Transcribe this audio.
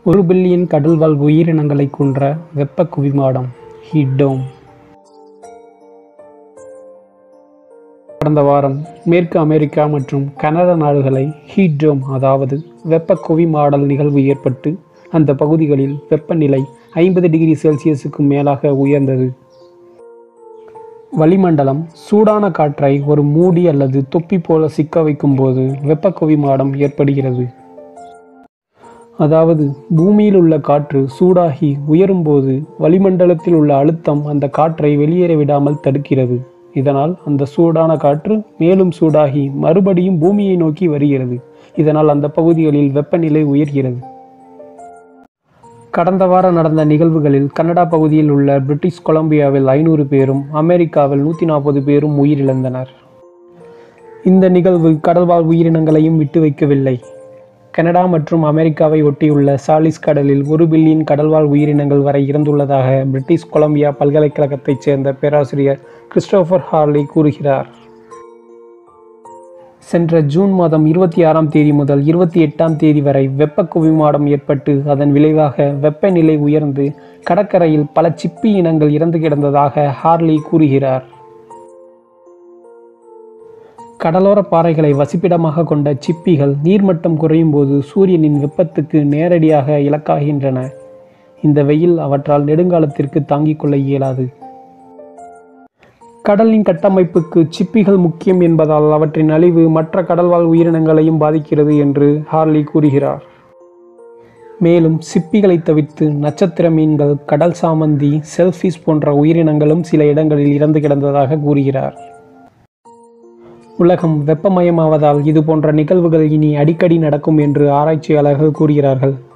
ஒரு பில்லியன் கடல்வாழ் உயிரினங்களை கொன்ற வெப்ப குவிமாடம் ஹீட் டோம் கடந்த வாரம் மேற்கு அமெரிக்கா மற்றும் கனடா நாடுகளை ஹீட் டோம் அதாவது வெப்ப குவிமாடல் நிகழ்வு ஏற்பட்டு அந்த பகுதிகளில் வெப்பநிலை ஐம்பது டிகிரி செல்சியஸுக்கு மேலாக உயர்ந்தது வளிமண்டலம் சூடான காற்றை ஒரு மூடி அல்லது தொப்பி போல சிக்க வைக்கும்போது வெப்ப குவிமாடம் ஏற்படுகிறது அதாவது பூமியில் உள்ள காற்று சூடாகி உயரும்போது வளிமண்டலத்தில் உள்ள அழுத்தம் அந்த காற்றை வெளியேற விடாமல் தடுக்கிறது இதனால் அந்த சூடான காற்று மேலும் சூடாகி மறுபடியும் பூமியை நோக்கி வருகிறது இதனால் அந்த பகுதிகளில் வெப்பநிலை உயர்கிறது கடந்த வாரம் நடந்த நிகழ்வுகளில் கனடா பகுதியில் உள்ள பிரிட்டிஷ் கொலம்பியாவில் ஐநூறு பேரும் அமெரிக்காவில் நூற்றி நாற்பது பேரும் உயிரிழந்தனர் இந்த நிகழ்வு கடல்வாழ் உயிரினங்களையும் விட்டு வைக்கவில்லை கனடா மற்றும் அமெரிக்காவை ஒட்டியுள்ள சாலிஸ் கடலில் ஒரு பில்லியன் கடல்வாழ் உயிரினங்கள் வரை இறந்துள்ளதாக பிரிட்டிஷ் கொலம்பியா பல்கலைக்கழகத்தைச் சேர்ந்த பேராசிரியர் கிறிஸ்டோபர் ஹார்லி கூறுகிறார் சென்ற ஜூன் மாதம் இருபத்தி ஆறாம் தேதி முதல் இருபத்தி எட்டாம் தேதி வரை வெப்ப குவிமாடம் ஏற்பட்டு அதன் விளைவாக வெப்பநிலை உயர்ந்து கடற்கரையில் பல சிப்பி இனங்கள் இறந்து கிடந்ததாக ஹார்லி கூறுகிறார் கடலோர பாறைகளை வசிப்பிடமாக கொண்ட சிப்பிகள் நீர்மட்டம் குறையும் போது சூரியனின் வெப்பத்துக்கு நேரடியாக இலக்காகின்றன இந்த வெயில் அவற்றால் நெடுங்காலத்திற்கு தாங்கிக் கொள்ள இயலாது கடலின் கட்டமைப்புக்கு சிப்பிகள் முக்கியம் என்பதால் அவற்றின் அழிவு மற்ற கடல்வாழ் உயிரினங்களையும் பாதிக்கிறது என்று ஹார்லி கூறுகிறார் மேலும் சிப்பிகளை தவிர்த்து நட்சத்திர மீன்கள் கடல் சாமந்தி செல்ஃபிஷ் போன்ற உயிரினங்களும் சில இடங்களில் இறந்து கிடந்ததாக கூறுகிறார் உலகம் வெப்பமயமாவதால் இது போன்ற நிகழ்வுகள் இனி அடிக்கடி நடக்கும் என்று ஆராய்ச்சியாளர்கள் கூறுகிறார்கள்